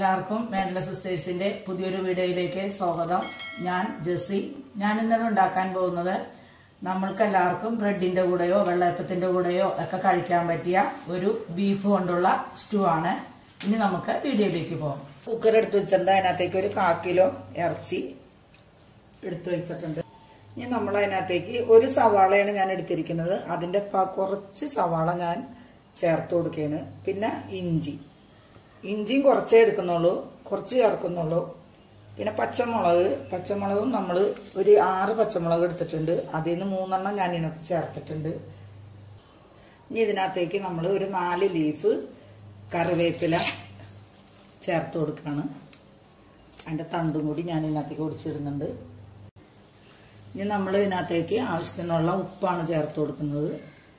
എല്ലാവർക്കും മേഡല സിസ്റ്റേഴ്സിന്റെ പുതിയൊരു വീഡിയോയിലേക്ക് സ്വാഗതം ഞാൻ ജെസ്സി ഞാൻ ഇന്നലെ ഉണ്ടാക്കാൻ പോകുന്നത് നമ്മൾക്ക് എല്ലാവർക്കും ബ്രെഡിന്റെ കൂടെയോ വെള്ളയപ്പത്തിന്റെ കൂടെയോ ഒക്കെ കഴിക്കാൻ പറ്റിയ ഒരു ബീഫ് കൊണ്ടുള്ള സ്റ്റൂ ആണ് ഇനി നമുക്ക് വീഡിയോയിലേക്ക് പോകാം കുക്കർ എടുത്ത് വെച്ചിട്ടുണ്ട് അതിനകത്തേക്ക് ഒരു കാ കിലോ ഇറച്ചി എടുത്തു വെച്ചിട്ടുണ്ട് ഇനി നമ്മൾ അതിനകത്തേക്ക് ഒരു സവാളയാണ് ഞാൻ എടുത്തിരിക്കുന്നത് അതിന്റെ പ- കുറച്ച് സവാള ഞാൻ ചേർത്ത് കൊടുക്കുകയാണ് പിന്നെ ഇഞ്ചി ഇഞ്ചിയും കുറച്ചേ എടുക്കുന്നുള്ളൂ കുറച്ച് ചേർക്കുന്നുള്ളൂ പിന്നെ പച്ചമുളക് പച്ചമുളകും നമ്മൾ ഒരു ആറ് പച്ചമുളക് എടുത്തിട്ടുണ്ട് അതിൽ നിന്ന് മൂന്നെണ്ണം ഞാൻ ഇതിനകത്ത് ചേർത്തിട്ടുണ്ട് ഇനി ഇതിനകത്തേക്ക് നമ്മൾ ഒരു നാല് ലീഫ് കറിവേപ്പില ചേർത്ത് കൊടുക്കുകയാണ് അതിൻ്റെ തണ്ടും കൂടി ഞാൻ ഇതിനകത്തേക്ക് ഒടിച്ചിടുന്നുണ്ട് ഇനി നമ്മൾ ഇതിനകത്തേക്ക് ആവശ്യത്തിനുള്ള ഉപ്പാണ് ചേർത്ത് കൊടുക്കുന്നത്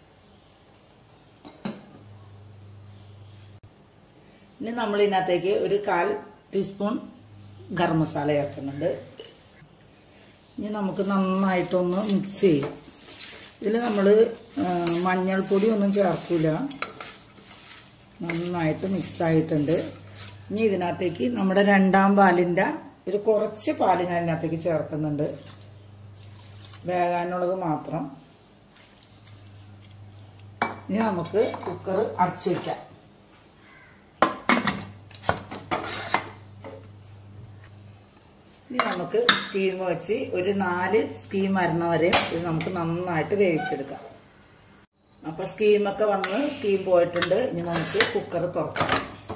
ഇനി നമ്മൾ ഇതിനകത്തേക്ക് ഒരു കാൽ ടീസ്പൂൺ ഗരം മസാല ചേർക്കുന്നുണ്ട് ഇനി നമുക്ക് നന്നായിട്ടൊന്ന് മിക്സ് ചെയ്യാം ഇതിൽ നമ്മൾ മഞ്ഞൾപ്പൊടി ഒന്നും ചേർക്കില്ല നന്നായിട്ട് മിക്സ് ആയിട്ടുണ്ട് ഇനി ഇതിനകത്തേക്ക് നമ്മുടെ രണ്ടാം പാലിൻ്റെ ഒരു കുറച്ച് പാല് ഞാൻ ഇതിനകത്തേക്ക് ചേർക്കുന്നുണ്ട് വേകാനുള്ളത് മാത്രം ഇനി നമുക്ക് കുക്കർ അടച്ചു വയ്ക്കാം ഇനി നമുക്ക് സ്റ്റീം വെച്ച് ഒരു നാല് സ്റ്റീം വരുന്ന വരെ ഇത് നമുക്ക് നന്നായിട്ട് വേവിച്ചെടുക്കാം അപ്പൊ സ്റ്റീമൊക്കെ വന്ന് സ്റ്റീം പോയിട്ടുണ്ട് ഇനി നമുക്ക് കുക്കർ തുറക്കാം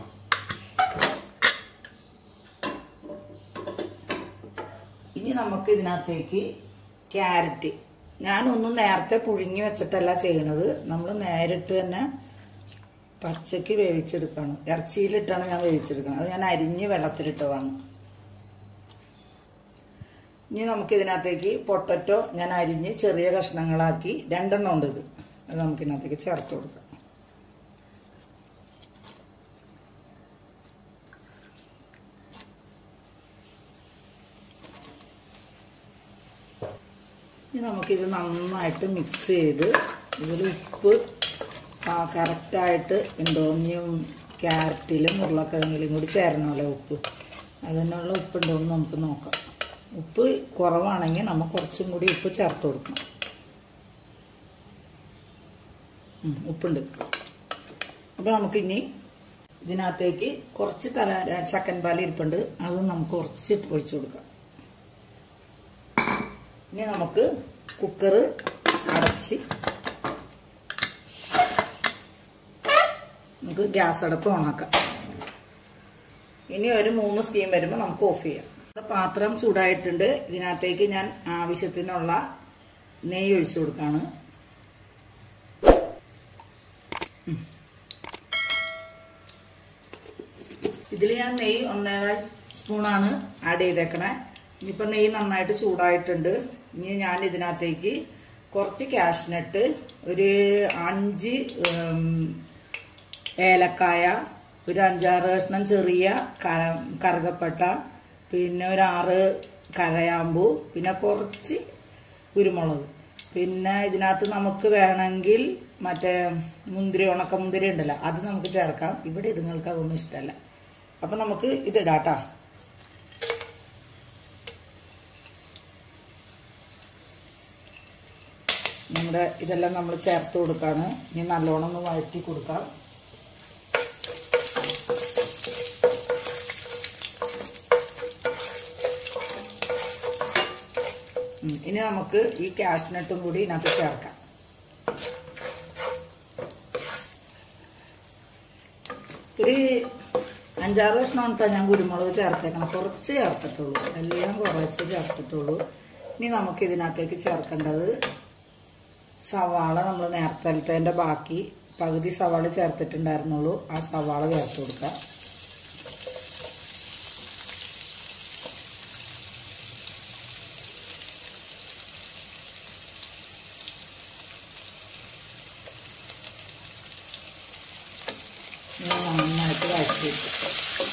ഇനി നമുക്ക് ഇതിനകത്തേക്ക് ക്യാരറ്റ് ഞാനൊന്നും നേരത്തെ പുഴുങ്ങി വെച്ചിട്ടല്ല ചെയ്യണത് നമ്മൾ നേരിട്ട് തന്നെ പച്ചക്ക് വേവിച്ചെടുക്കണം ഇറച്ചിയിലിട്ടാണ് ഞാൻ വേവിച്ചെടുക്കണം അത് ഞാൻ അരിഞ്ഞ് വെള്ളത്തിലിട്ടതാണ് ഇനി നമുക്ക് ഇതിനകത്തേക്ക് പൊട്ടറ്റോ ഞാൻ അരിഞ്ഞ് ചെറിയ കഷ്ണങ്ങളാക്കി രണ്ടെണ്ണം ഉണ്ട് ഇത് അത് നമുക്ക് ഇതിനകത്തേക്ക് ചേർത്ത് കൊടുക്കാം ഇനി നമുക്കിത് നന്നായിട്ട് മിക്സ് ചെയ്ത് ഇതിൽ ഉപ്പ് കറക്റ്റായിട്ട് ഉണ്ടോ ഇനിയും ക്യാരറ്റിലും ഉരുളക്കിഴങ്ങിലും കൂടി ചേരണമല്ലോ ഉപ്പ് അതിനുള്ള ഉപ്പുണ്ടോ എന്ന് നമുക്ക് നോക്കാം ഉപ്പ് കുറവാണെങ്കിൽ നമ്മൾ കുറച്ചും കൂടി ഉപ്പ് ചേർത്ത് കൊടുക്കണം ഉം, ഉപ്പുണ്ട് അപ്പോൾ നമുക്കിനി ഇതിനകത്തേക്ക് കുറച്ച് തല ചക്കൻ പാൽ ഇരിപ്പുണ്ട് അത് നമുക്ക് കുറച്ച് ഒഴിച്ചു കൊടുക്കാം ഇനി നമുക്ക് കുക്കർ അടച്ച് നമുക്ക് ഗ്യാസ് അടപ്പ് ഓണാക്കാം ഇനി ഒരു മൂന്ന് സ്റ്റീം വരുമ്പോൾ നമുക്ക് ഓഫ് ചെയ്യാം നമ്മുടെ പാത്രം ചൂടായിട്ടുണ്ട് ഇതിനകത്തേക്ക് ഞാൻ ആവശ്യത്തിനുള്ള നെയ്യ് ഒഴിച്ചു കൊടുക്കാണ് ഇതിൽ ഞാൻ നെയ്യ് ഒന്നേകാൽ സ്പൂണാണ് ആഡ് ചെയ്തേക്കണേ ഇനിയിപ്പോൾ നെയ്യ് നന്നായിട്ട് ചൂടായിട്ടുണ്ട് ഇനി ഞാൻ ഇതിനകത്തേക്ക് കുറച്ച് കാഷ്നട്ട് ഒരു അഞ്ച് ഉം, ഏലക്കായ ഒരു അഞ്ചാറ് കഷ്ണം ചെറിയ ക- കറുകപ്പട്ട പിന്നെ ഒരു ആറ് കരയാമ്പു പിന്നെ കുറച്ച് കുരുമുളക് പിന്നെ ഇതിനകത്ത് നമുക്ക് വേണമെങ്കിൽ മറ്റേ മുന്തിരി ഉണക്ക മുന്തിരി ഉണ്ടല്ലോ അത് നമുക്ക് ചേർക്കാം ഇവിടെ ഇതുങ്ങൾക്ക് അതൊന്നും ഇഷ്ടമല്ല അപ്പം നമുക്ക് ഇതിടാട്ടാ നമ്മുടെ ഇതെല്ലാം നമ്മൾ ചേർത്ത് കൊടുക്കാണ് ഇനി നല്ലോണം ഒന്ന് വഴറ്റി കൊടുക്കാം ഉം, ഇനി നമുക്ക് ഈ കാഷ്നട്ടും കൂടി ഇതിനകത്ത് ചേർക്കാം ഒരു അഞ്ചാറ് കഷ്ണം കേട്ടോ ഞാൻ കുരുമുളക് ചേർത്തേക്കണം കുറച്ച് ചേർത്തിട്ടുള്ളൂ എല്ലാം കുറച്ച് ചേർത്തിട്ടുള്ളൂ ഇനി നമുക്ക് ഇതിനകത്തേക്ക് ചേർക്കേണ്ടത് സവാള നമ്മൾ നേരത്തെ ബാക്കി പകുതി സവാള ചേർത്തിട്ടുണ്ടായിരുന്നുള്ളൂ ആ സവാള ചേർത്ത് കൊടുക്കാം ഇനി നന്നായിട്ട് വഴറ്റി വെക്കും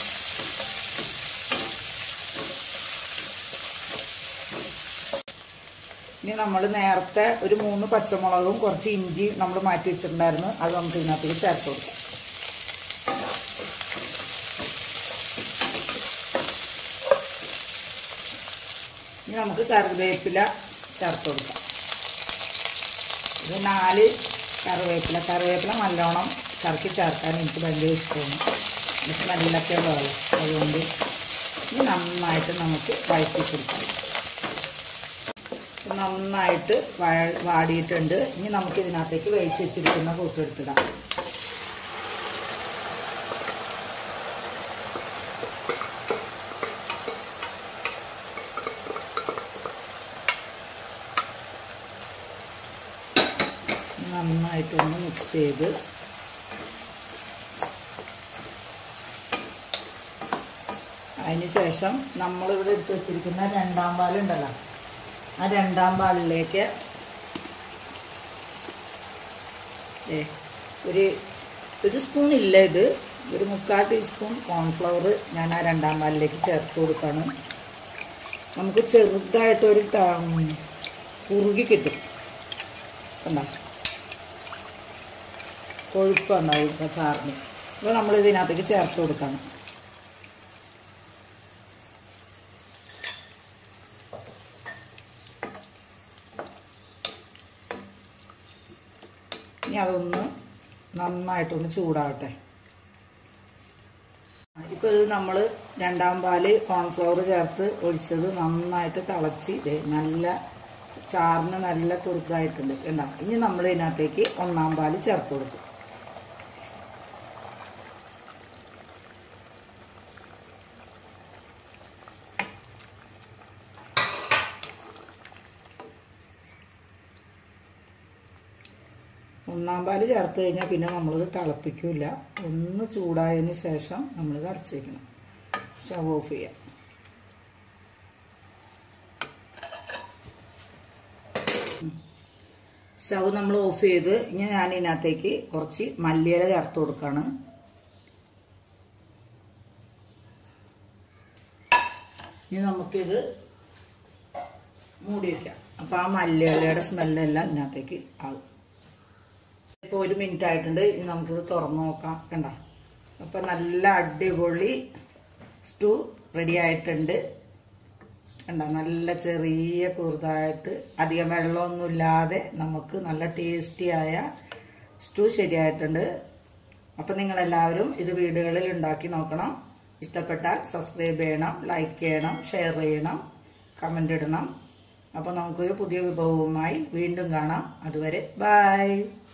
ഇനി നമ്മൾ നേരത്തെ ഒരു മൂന്ന് പച്ചമുളകും കുറച്ച് ഇഞ്ചി നമ്മൾ മാറ്റി വെച്ചിട്ടുണ്ടായിരുന്നു അത് നമുക്ക് ഇതിനകത്തേക്ക് ചേർത്ത് കൊടുക്കാം നമുക്ക് കറിവേപ്പില ചേർത്ത് കൊടുക്കാം ഇത് നാല് കറിവേപ്പില കറിവേപ്പില നല്ലോണം കറക്കി ചേർക്കാൻ എനിക്ക് ഭയങ്കര ഇഷ്ടമാണ് ഇത് സ്മെല്ലൊക്കെ വേണം അതുകൊണ്ട് ഇത് നന്നായിട്ട് നമുക്ക് വഴറ്റി കൊടുക്കാം നന്നായിട്ട് വഴ വാടിയിട്ടുണ്ട് ഇനി നമുക്ക് ഇതിനകത്തേക്ക് വേവിച്ച് വെച്ചിരിക്കുന്ന കൂട്ടെടുത്തിടാം നന്നായിട്ടൊന്ന് മിക്സ് ചെയ്ത് അതിന് ശേഷം നമ്മളിവിടെ എടുത്ത് വെച്ചിരിക്കുന്ന രണ്ടാം പാലുണ്ടല്ലോ ആ രണ്ടാം പാലിലേക്ക് ഏ ഒരു ഒരു സ്പൂൺ ഇല്ല ഇത് ഒരു മുക്കാൽ ടീസ്പൂൺ കോൺഫ്ലവർ ഞാൻ ആ രണ്ടാം പാലിലേക്ക് ചേർത്ത് കൊടുക്കാണ് നമുക്ക് ചെറുതായിട്ടൊരു ത- കുറുകി കിട്ടും കണ്ടോ കൊഴുപ്പ് ഉണ്ടാവും ചാറിന് അപ്പോൾ നമ്മൾ ഇതിനകത്തേക്ക് ചേർത്ത് കൊടുക്കണം ഇനി അതൊന്ന് നന്നായിട്ടൊന്ന് ചൂടാകട്ടെ ഇപ്പോൾ ഇത് നമ്മൾ രണ്ടാം പാല് കോൺഫ്ലവർ ചേർത്ത് ഒഴിച്ചത് നന്നായിട്ട് തിളച്ച് ദേ നല്ല ചാറിന് നല്ല കുറുക്കായിട്ടുണ്ട് കണ്ടോ ഇനി നമ്മൾ ഇതിനകത്തേക്ക് ഒന്നാം പാല് ചേർത്ത് കൊടുക്കും ഒന്നാം പാല് ചേർത്ത് കഴിഞ്ഞാൽ പിന്നെ നമ്മളിത് തിളപ്പിക്കില്ല ഒന്ന് ചൂടായതിന് ശേഷം നമ്മളിത് അടച്ചു വയ്ക്കണം സ്റ്റവ് ഓഫ് ചെയ്യാം സ്റ്റവ് നമ്മൾ ഓഫ് ചെയ്ത് ഇനി ഞാൻ ഇതിനകത്തേക്ക് കുറച്ച് മല്ലിയില ചേർത്ത് കൊടുക്കുകയാണ് ഇനി നമുക്കിത് മൂടി വയ്ക്കാം അപ്പം ആ മല്ലിയിലയുടെ സ്മെല്ലെല്ലാം ഇതിനകത്തേക്ക് ആകും ഇപ്പോൾ ഒരു മിനിറ്റ് ആയിട്ടുണ്ട് ഇനി നമുക്കിത് തുറന്നു നോക്കാം കണ്ട അപ്പം നല്ല അടിപൊളി സ്റ്റൂ റെഡി ആയിട്ടുണ്ട് കണ്ട നല്ല ചെറിയ കുറുതായിട്ട് അധികം വെള്ളമൊന്നുമില്ലാതെ നമുക്ക് നല്ല ടേസ്റ്റിയായ സ്റ്റൂ ശരിയായിട്ടുണ്ട് അപ്പം നിങ്ങളെല്ലാവരും ഇത് വീടുകളിൽ ഉണ്ടാക്കി നോക്കണം ഇഷ്ടപ്പെട്ടാൽ സബ്സ്ക്രൈബ് ചെയ്യണം ലൈക്ക് ചെയ്യണം ഷെയർ ചെയ്യണം കമൻ്റ് ഇടണം അപ്പോൾ നമുക്കൊരു പുതിയ വിഭവവുമായി വീണ്ടും കാണാം അതുവരെ ബൈ